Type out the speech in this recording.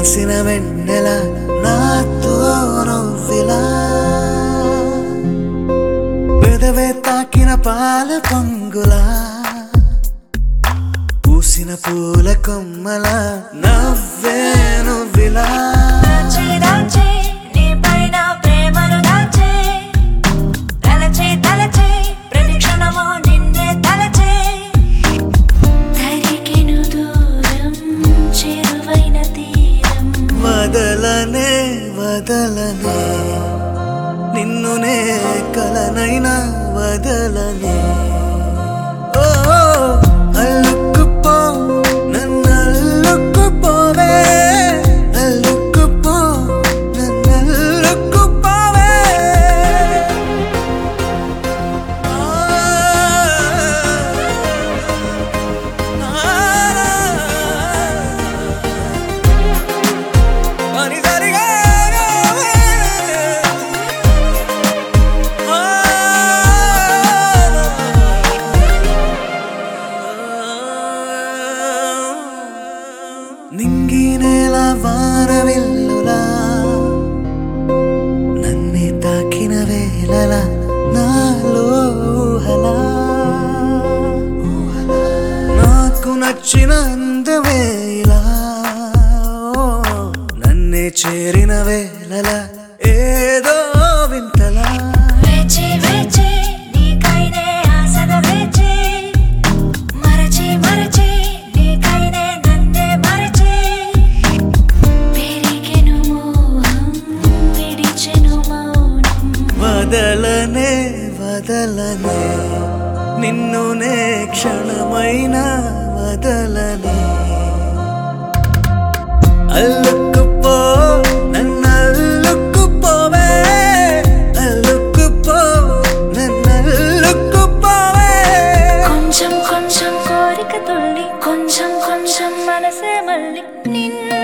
కురిసిన వెన్నెల నాతో నవ్విలా పెదవే తాకిన పాల పొంగులా పూసిన పూల కొమ్మల నవ్వే నువ్విలా దాచి దాచి నీ పైన ప్రేమను దాచి తలచి తలచి ప్రతి క్షణము నిన్నే తలచి తరికెను దూరం చేరువైన తీరం వదలనే వదలనే నిన్నునే కలనైనా వదలనే ఓ అల్లుకుపో నన్ను అల్లుకుపోవే అల్లుకుపో నన్ను అల్లుకుపోవే పని సరిగా నింగి నేల వానవిల్లులా నన్నే తాకిన వేళల నాలో ఊహలా నాకు నచ్చిన అందమే ఇలా ఓ, నన్నే చేరిన వేళల ఏదో వింతలా వేచి వేచి నీకైనే ఆశగా వేచి మరచి మరచి నీకైనే నన్నే మరచి పెరిగెను మోహం విడిచెను మౌనం వదలనే వదలనే నిన్నునే క్షణమైన వదలనే అల్లుకుపో నన్ను అల్లుకుపోవే అల్లుకుపో నన్ను అల్లుకుపోవే కొంచెం కొంచెం కోరిక తుల్లి కొంచెం కొంచెం మనసే మళ్ళీ నిన్ను